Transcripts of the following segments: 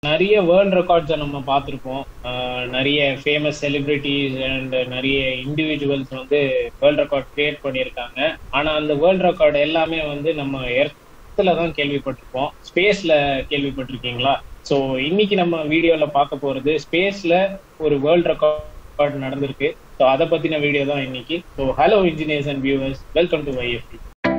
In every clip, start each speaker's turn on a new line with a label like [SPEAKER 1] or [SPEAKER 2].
[SPEAKER 1] நிறைய வேர்ல்ட் ரெக்கார்ட்ஸை நம்ம பார்த்துருப்போம் நிறைய ஃபேமஸ் செலிபிரிட்டிஸ் அண்ட் நிறைய இண்டிவிஜுவல்ஸ் வந்து வேர்ல்ட் ரெக்கார்ட் கிரியேட் பண்ணியிருக்காங்க ஆனா அந்த வேர்ல்ட் ரெக்கார்டு எல்லாமே வந்து நம்ம எர்த்துல தான் கேள்விப்பட்டிருப்போம் ஸ்பேஸ்ல கேள்விப்பட்டிருக்கீங்களா ஸோ இன்னைக்கு நம்ம வீடியோல பார்க்க போறது ஸ்பேஸ்ல ஒரு வேர்ல்ட் ரெக்கார்ட் நடந்திருக்கு ஸோ அதை பத்தின வீடியோ தான் இன்னைக்கு so hello engineers and viewers welcome to YFT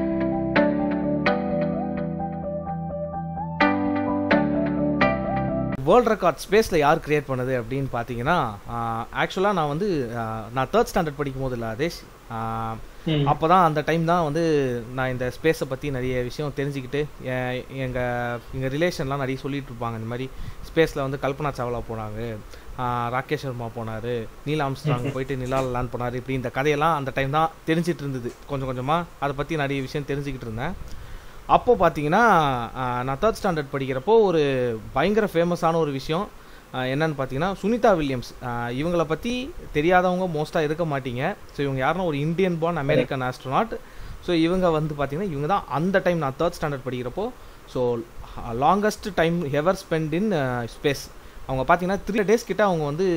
[SPEAKER 2] world record ஸ்பேஸில் யார் கிரியேட் பண்ணது அப்படின்னு பார்த்தீங்கன்னா ஆக்சுவலாக நான் வந்து ஆஹ், நான் தேர்ட் ஸ்டாண்டர்ட் படிக்கும் போது இல்லை அதேஷ் அப்போ தான் அந்த டைம் தான் வந்து நான் இந்த ஸ்பேஸை பற்றி நிறைய விஷயம் தெரிஞ்சுக்கிட்டு எங்கள் எங்கள் ரிலேஷன்லாம் நிறைய சொல்லிட்டு இருப்பாங்க இந்த மாதிரி ஸ்பேஸில் வந்து கல்பனா சாவ்லா போனாங்க ஆஹ், ராகேஷ் சர்மா போனார் நீல் ஆம்ஸ்ட்ராங் போயிட்டு நிலாவில் லேண்ட் பண்ணார் இப்படி இந்த கதையெல்லாம் அந்த டைம் தான் தெரிஞ்சிட்டு இருந்தது கொஞ்சம் கொஞ்சமாக அதை பற்றி நிறைய விஷயம் தெரிஞ்சுக்கிட்டு இருந்தேன் அப்போ பார்த்தீங்கன்னா ஆஹ், நான் தேர்ட் ஸ்டாண்டர்ட் படிக்கிறப்போ ஒரு பயங்கர ஃபேமஸான ஒரு விஷயம் ஆஹ், என்னன்னு பார்த்தீங்கன்னா சுனிதா வில்லியம்ஸ் ஆஹ், இவங்கள பற்றி தெரியாதவங்க மோஸ்ட்டாக இருக்க மாட்டீங்க ஸோ இவங்க யாருன்னா ஒரு Indian born American astronaut so இவங்க வந்து பார்த்தீங்கன்னா இவங்க தான் அந்த டைம் நான் தேர்ட் ஸ்டாண்டர்ட் படிக்கிறப்போ so longest time ever spend in space அவங்க பார்த்தீங்கன்னா த்ரீ டேஸ் கிட்ட அவங்க வந்து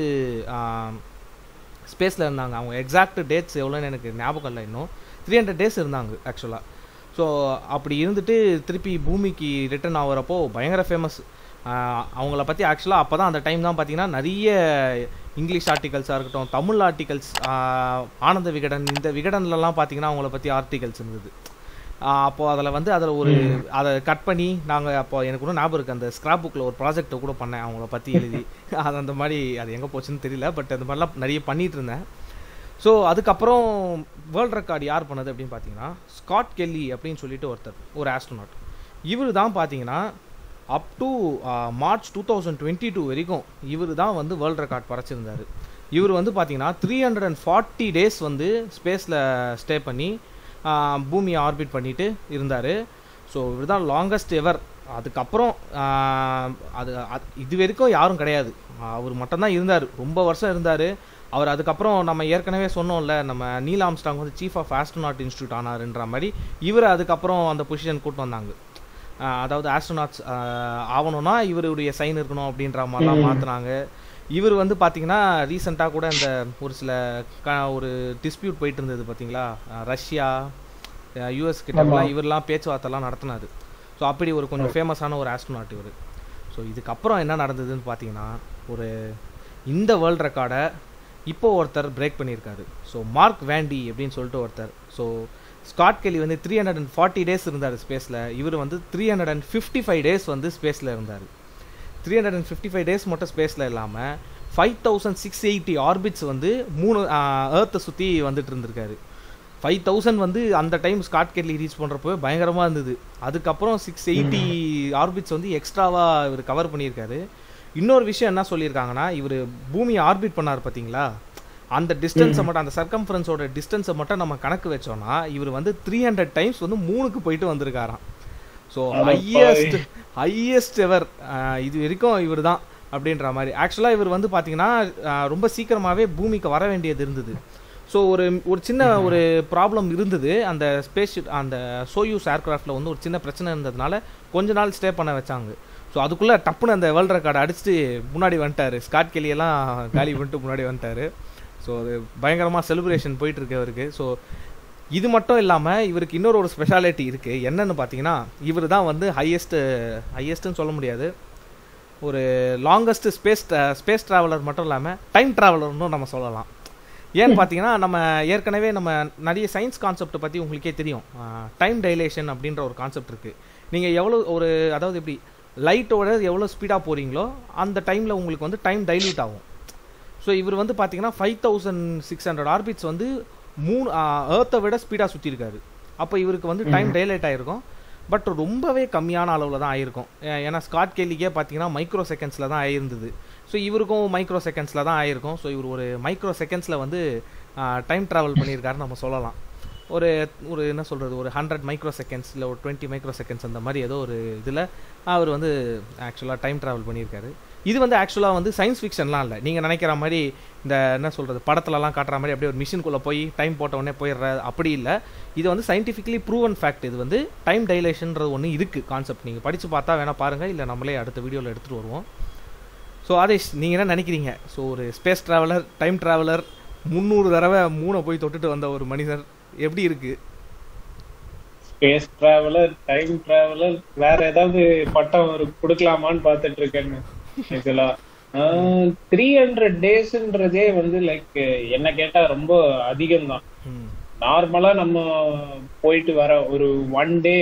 [SPEAKER 2] ஸ்பேஸில் இருந்தாங்க அவங்க எக்ஸாக்ட் டேட்ஸ் எவ்வளோன்னு எனக்கு ஞாபகம் இல்லை இன்னும் த்ரீ ஹண்ட்ரட் டேஸ் இருந்தாங்க ஆக்சுவலாக ஸோ அப்படி இருந்துட்டு திருப்பி பூமிக்கு ரிட்டர்ன் ஆகுறப்போ பயங்கர ஃபேமஸ் அவங்கள பற்றி ஆக்சுவலாக அப்போ தான் அந்த டைம் தான் பார்த்தீங்கன்னா நிறைய இங்கிலீஷ் ஆர்டிகல்ஸாக இருக்கட்டும் தமிழ் ஆர்டிகல்ஸ் ஆனந்த விகடன் இந்த விகடன்லலாம் பார்த்தீங்கன்னா அவங்கள பற்றி ஆர்டிகல்ஸ் இருந்தது ஆஹ் அப்போ அதில் வந்து அதில் ஒரு அதை கட் பண்ணி நாங்கள் அப்போ எனக்கு கூட ஞாபகம் இருக்குது அந்த ஸ்கிராப் புக்கில் ஒரு ப்ராஜெக்ட்டை கூட பண்ணேன் அவங்கள பற்றி எழுதி அது அந்த மாதிரி அது எங்கே போச்சுன்னு தெரியல பட் அந்த மாதிரிலாம் நிறைய பண்ணிட்டு இருந்தேன் ஸோ அதுக்கப்புறம் வேர்ல்ட் ரெக்கார்டு யார் பண்ணது அப்படின்னு பார்த்தீங்கன்னா ஸ்காட் கெல்லி அப்படின்னு சொல்லிட்டு ஒருத்தர் ஒரு ஆஸ்ட்ரோனாட் இவர் தான் பார்த்தீங்கன்னா up to March two thousand twenty two வரைக்கும் இவர் தான் வந்து வேர்ல்ட் ரெக்கார்ட் படைச்சிருந்தார் இவர் வந்து பார்த்தீங்கன்னா three hundred and forty days வந்து ஸ்பேஸில் ஸ்டே பண்ணி ஆஹ், பூமியை ஆர்பிட் பண்ணிட்டு இருந்தார் ஸோ இவர் தான் லாங்கஸ்ட் எவர் அதுக்கப்புறம் ஆஹ், அது அது- இது வரைக்கும் யாரும் கிடையாது அவர் மட்டும்தான் இருந்தார் ரொம்ப வருஷம் இருந்தார் அவர் அதுக்கப்புறம் நம்ம ஏற்கனவே சொன்னோம்ல நம்ம நீல் ஆம்ஸ்டாங் வந்து சீஃப் ஆஃப் ஆஸ்ட்ரோனாட் இன்ஸ்டியூட் ஆனாருன்ற மாதிரி இவர் அதுக்கப்புறம் அந்த பொசிஷன் கூட்டு வந்தாங்க ஆஹ் அதாவது ஆஸ்ட்ரோனாட்ஸ் ஆகணும்னா இவருடைய சைன் இருக்கணும் அப்படின்ற மாதிரிலாம் மாற்றினாங்க இவர் வந்து பார்த்தீங்கன்னா ரீசெண்டாக கூட இந்த ஒரு சில க ஒரு டிஸ்பியூட் போயிட்டு இருந்தது பார்த்தீங்களா ஆஹ் ரஷ்யா யூஎஸ் கிட்டலாம் இவரெல்லாம் பேச்சுவார்த்தைலாம் நடத்தினாரு ஸோ அப்படி ஒரு கொஞ்சம் ஃபேமஸான ஒரு ஆஸ்ட்ரோனாட் இவர் ஸோ இதுக்கப்புறம் என்ன நடந்ததுன்னு பார்த்தீங்கன்னா ஒரு இந்த வேர்ல்ட் ரெக்கார்டை இப்போ ஒருத்தர் பிரேக் பண்ணியிருக்காரு ஸோ மார்க் வேண்டி அப்படின்னு சொல்லிட்டு ஒருத்தர் ஸோ ஸ்காட் கெலி வந்து three hundred and forty days இருந்தார் ஸ்பேஸில் இவர் வந்து three hundred and fifty five days வந்து ஸ்பேஸில் இருந்தார் three hundred and fifty five days மட்டும் ஸ்பேஸில் இல்லாமல் five thousand six eighty orbits வந்து மூணு ஏர்த்தை சுற்றி வந்துட்டு இருந்திருக்காரு ஃபைவ் தௌசண்ட் வந்து அந்த டைம் ஸ்காட் கெட்லி ரீச் பண்ணுறப்போ பயங்கரமாக இருந்தது அதுக்கப்புறம் சிக்ஸ் எயிட்டி ஆர்பிட்ஸ் வந்து எக்ஸ்ட்ராவாக இவர் கவர் பண்ணியிருக்காரு இன்னொரு விஷயம் என்ன சொல்லியிருக்காங்கன்னா இவர் பூமியை ஆர்பிட் பண்ணார் பார்த்தீங்களா அந்த டிஸ்டன்ஸை மட்டும் அந்த சர்க்கம்ஃபரன்ஸோட டிஸ்டன்ஸை மட்டும் நம்ம கணக்கு வச்சோம்னா இவர் வந்து த்ரீ ஹண்ட்ரட் டைம்ஸ் வந்து மூணுக்கு போயிட்டு வந்திருக்காராம் ஸோ ஹையஸ்ட் ஹையஸ்ட் எவர் இது வரைக்கும் இவர் தான் அப்படின்ற மாதிரி ஆக்சுவலாக இவர் வந்து பார்த்தீங்கன்னா அஹ், ரொம்ப சீக்கிரமாகவே பூமிக்கு வர வேண்டியது இருந்தது ஸோ ஒரு ஒரு சின்ன ஒரு ப்ராப்ளம் இருந்தது அந்த ஸ்பேஸ் அந்த சோயூஸ் ஏர்க்ராஃப்டில் வந்து ஒரு சின்ன பிரச்சனை இருந்ததுனால கொஞ்ச நாள் ஸ்டே பண்ண வச்சாங்க ஸோ அதுக்குள்ளே டப்புன்னு அந்த வேர்ல்ட் ரெக்கார்டு அடிச்சுட்டு முன்னாடி வந்துட்டாரு ஸ்காட் கெலியெல்லாம் காலி பண்ணிட்டு முன்னாடி வந்துட்டாரு ஸோ அது பயங்கரமாக செலிப்ரேஷன் போயிட்டு இருக்கு அவருக்கு ஸோ இது மட்டும் இல்லாமல் இவருக்கு இன்னொரு ஒரு ஸ்பெஷாலிட்டி இருக்குது என்னன்னு பார்த்தீங்கன்னா இவர் தான் வந்து ஹையஸ்ட் ஹையஸ்ட்னு சொல்ல முடியாது ஒரு லாங்கஸ்ட் ஸ்பேஸ் ஸ்பேஸ் ட்ராவலர் மட்டும் இல்லாமல் டைம் ட்ராவலர்னு நம்ம சொல்லலாம் ஏன்னு பார்த்தீங்கன்னா நம்ம ஏற்கனவே நம்ம நிறைய சயின்ஸ் கான்செப்ட் பற்றி உங்களுக்கே தெரியும் டைம் டைலேஷன் அப்படின்ற ஒரு கான்செப்ட் இருக்குது நீங்கள் எவ்வளோ ஒரு அதாவது எப்படி லைட்டோட எவ்வளோ ஸ்பீடாக போகிறீங்களோ அந்த டைமில் உங்களுக்கு வந்து டைம் டைல்யூட் ஆகும் ஸோ இவர் வந்து பார்த்தீங்கன்னா five thousand six hundred orbits வந்து மூணு ஏர்த்தை விட ஸ்பீடாக சுற்றிருக்காரு அப்போ இவருக்கு வந்து டைம் டைலேட் ஆகிருக்கும் பட் ரொம்பவே கம்மியான அளவில் தான் ஆயிருக்கும் ஏ- ஏன்னா ஸ்காட் கேலிக்கே பார்த்தீங்கன்னா மைக்ரோ செகண்ட்ஸில் தான் ஆயிருந்தது ஸோ இவருக்கும் மைக்ரோ செகண்ட்ஸில் தான் ஆயிருக்கும் ஸோ இவர் ஒரு மைக்ரோ செகண்ட்ஸில் வந்து டைம் ட்ராவல் பண்ணியிருக்காருன்னு நம்ம சொல்லலாம் ஒரு ஒரு என்ன சொல்கிறது ஒரு ஹண்ட்ரட் மைக்ரோ செகண்ட்ஸ் இல்லை ஒரு டுவெண்ட்டி மைக்ரோ செகண்ட்ஸ் அந்த மாதிரி ஏதோ ஒரு இதில் அவர் வந்து ஆக்சுவலாக டைம் ட்ராவல் பண்ணியிருக்காரு இது வந்து ஆக்சுவலாக வந்து சயின்ஸ் ஃபிக்ஷன்லாம் இல்லை நீங்கள் நினைக்கிற மாதிரி இந்த என்ன சொல்கிறது படத்துலலாம் காட்டுற மாதிரி அப்படியே ஒரு மிஷின்குள்ளே போய் டைம் போட்ட உடனே போயிடுற அப்படி இல்லை இது வந்து சயின்டிஃபிக்கலி ப்ரூவன் ஃபேக்ட் இது வந்து டைம் டைலேஷன்றது ஒன்று இருக்குது கான்செப்ட் நீங்கள் படித்து பார்த்தா வேணால் பாருங்கள் இல்லை நம்மளே அடுத்த வீடியோவில் எடுத்துகிட்டு வருவோம் ஸோ ஆதேஷ் நீங்கள் என்ன நினைக்கிறீங்க ஸோ ஒரு ஸ்பேஸ் ட்ராவலர் டைம் ட்ராவலர் முந்நூறு தடவை மூணை போய் தொட்டுட்டு வந்த ஒரு மனிதர் எப்படி இருக்கு
[SPEAKER 1] ஸ்பேஸ் டிராவலர் டைம் டிராவலர் வேற ஏதாவது பட்டம் ஒரு கொடுக்கலாமான்னு பார்த்துட்டு இருக்கேன் ஆக்சுவலா த்ரீ ஹண்ட்ரட் டேஸ்ன்றதே வந்து லைக் என்ன கேட்டா ரொம்ப அதிகம் தான்
[SPEAKER 2] ம்
[SPEAKER 1] நார்மலா நம்ம போயிட்டு வர ஒரு ஒன் டே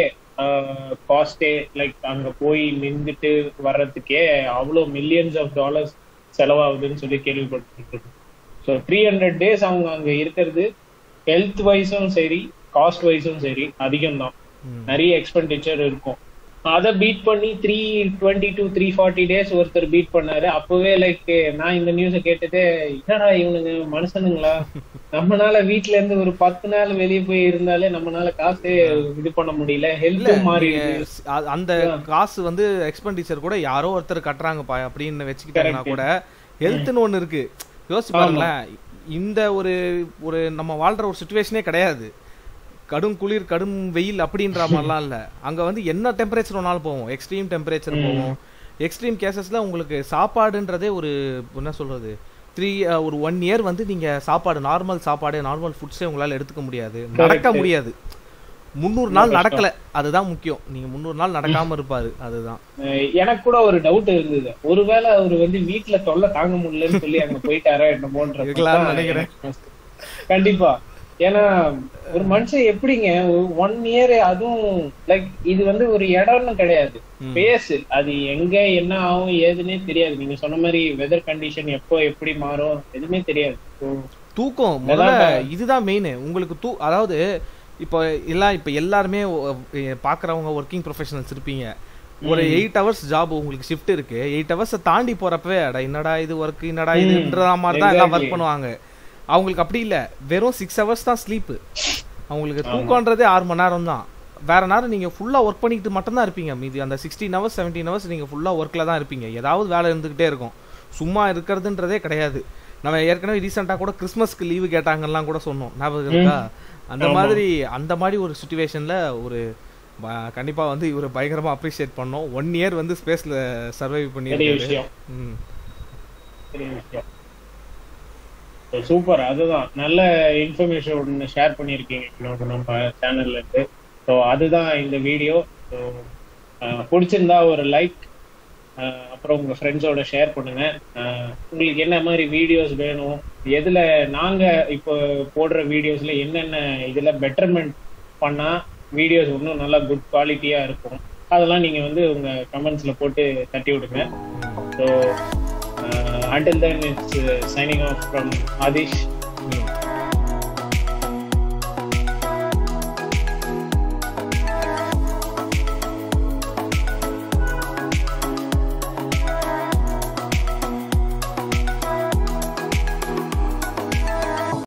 [SPEAKER 1] காஸ்டே லைக் அங்க போய் நின்றுட்டு வர்றதுக்கே அவ்வளோ மில்லியன்ஸ் ஆஃப் டாலர்ஸ் செலவாகுதுன்னு சொல்லி கேள்விப்பட்டிருக்கோம் ஸோ த்ரீ ஹண்ட்ரட் டேஸ் அவங்க அங்க இருக்கிறது ஹெல்த் வைஸும் சரி காஸ்ட் வைஸும் சரி அதிகம் தான்
[SPEAKER 2] ம்.
[SPEAKER 1] நிறைய எக்ஸ்பெண்டிச்சர் இருக்கும் அதை பீட் பண்ணி three twenty two three forty days ஒருத்தர் பீட் பண்ணாரு அப்பவே லைக் நான் இந்த நியூஸை கேட்டுட்டு என்னடா இவனுங்க மனுஷனுங்களா நம்மனால வீட்ல இருந்து ஒரு பத்து நாள் வெளியே போய் இருந்தாலே நம்மனால காசு இது பண்ண முடியல ஹெல்த்தும் மாறி
[SPEAKER 2] நீங்க ஸ்- அ- அந்த காசு வந்து எக்ஸ்பெண்டிச்சர் கூட யாரோ ஒருத்தர் கட்டுறாங்கப்பா அப்படின்னு வச்சுக்கிட்டாங்கன்னா கூட ஹெல்த்னு ஒண்ணு இருக்கு யோசிச்சு பாருங்களேன் இந்த ஒரு ஒரு நம்ம வாழ்ற ஒரு சுச்சுவேஷனே கிடையாது கடும் குளிர் கடும் வெயில் அப்படின்ற மாதிரிலாம் இல்ல அங்க வந்து என்ன டெம்பரேச்சர் வேணாலும் போவோம் எக்ஸ்ட்ரீம் டெம்பரேச்சர் போவோம் எக்ஸ்ட்ரீம் கேசஸ்ல உங்களுக்கு சாப்பாடுன்றதே ஒரு என்ன சொல்றது த்ரீ ஒரு ஒன் இயர் வந்து நீங்க சாப்பாடு நார்மல் சாப்பாடு நார்மல் ஃபுட்ஸே உங்களால எடுத்துக்க முடியாது நடக்க முடியாது முந்நூறு நாள் நடக்கல அதுதான் முக்கியம் நீங்க முந்நூறு நாள் நடக்காம இருப்பாரு அதுதான்
[SPEAKER 1] அஹ் எனக்கு கூட ஒரு டவுட் இருந்தது ஒருவேளை அவர் வந்து வீட்ல தொல்லை தாங்க முடியலன்னு சொல்லி அங்க போயிட்டாரா என்னமோன்ற
[SPEAKER 2] இருக்கலாம்னு நினைக்கிறேன்.
[SPEAKER 1] கண்டிப்பா ஏன்னா ஒரு மனுஷன் எப்படிங்க ஒன் இயர் அதுவும் லைக் இது வந்து ஒரு இடம்னு கிடையாது ஸ்பேஸ் அது எங்க என்ன ஆகும் ஏதுன்னே தெரியாது நீங்க சொன்ன மாதிரி வெதர் கண்டிஷன் எப்போ எப்படி மாறும் எதுவுமே தெரியாது So,
[SPEAKER 2] தூக்கம் முதல்ல இதுதான் மெயின் உங்களுக்கு தூ அதாவது இப்போ எல்லாம் இப்போ எல்லாருமே ஒ- எ- பார்க்கறவங்க ஒர்க்கிங் ப்ரொஃபஷனல்ஸ் இருப்பீங்க ஒரு எயிட் ஹவர்ஸ் ஜாப் உங்களுக்கு ஷிஃப்ட் இருக்கு எயிட் ஹவர்ஸை தாண்டி போறப்பவே அட என்னடா இது ஒர்க் என்னடா இதுன்ற மாதிரி தான் எல்லாம் ஒர்க்
[SPEAKER 1] Exactly.
[SPEAKER 2] பண்ணுவாங்க அவங்களுக்கு அப்படி இல்ல வெறும் சிக்ஸ் ஹவர்ஸ் தான் ஸ்லீப்பு அவங்களுக்கு தூக்கம்ன்றதே ஆறு மணி நேரம் தான் வேற நேரம் நீங்க ஃபுல்லா ஒர்க் பண்ணிக்கிட்டு மட்டும்தான் இருப்பீங்க மீதி அந்த சிக்ஸ்டீன் ஹவர்ஸ் செவன்டீன் ஹவர்ஸ் நீங்க ஃபுல்லா ஒர்க்ல தான் இருப்பீங்க ஏதாவது வேலை இருந்துகிட்டே இருக்கும் சும்மா இருக்கிறதுன்றதே கிடையாது நம்ம ஏற்கனவே ரீசெண்டா கூட கிறிஸ்மஸ்க்கு லீவு கேட்டாங்கலாம் கூட சொன்னோம் ஞாபகம் இருக்கா அந்த மாதிரி அந்த மாதிரி ஒரு சுச்சுவேஷன்ல ஒரு ப- கண்டிப்பா வந்து இவரை பயங்கரமா அப்ரிஷியேட் பண்ணோம் ஒன் இயர் வந்து ஸ்பேஸ்ல சர்வைவ்
[SPEAKER 1] பெரிய
[SPEAKER 2] பண்ணி
[SPEAKER 1] விஷயம்
[SPEAKER 2] ம்
[SPEAKER 1] பெரிய விஷயம் சூப்பர் அதுதான் நல்ல இன்ஃபர்மேஷன் ஒன்று ஷேர் பண்ணியிருக்கீங்க இன்னொரு நம்ம சேனல்ல இருந்து ஸோ அதுதான் இந்த வீடியோ ஸோ பிடிச்சிருந்தா ஒரு லைக் அப்புறம் உங்க ஃப்ரெண்ட்ஸோட ஷேர் பண்ணுங்க அஹ், உங்களுக்கு என்ன மாதிரி வீடியோஸ் வேணும் எதுல நாங்க இப்போ போடுற வீடியோஸ்ல என்னென்ன இதுல பெட்டர்மெண்ட் பண்ணா வீடியோஸ் இன்னும் நல்லா குட் குவாலிட்டியா இருக்கும் அதெல்லாம் நீங்க வந்து உங்க கமெண்ட்ஸ்ல போட்டு தட்டி விடுங்க so until then it's uh, signing off from Adish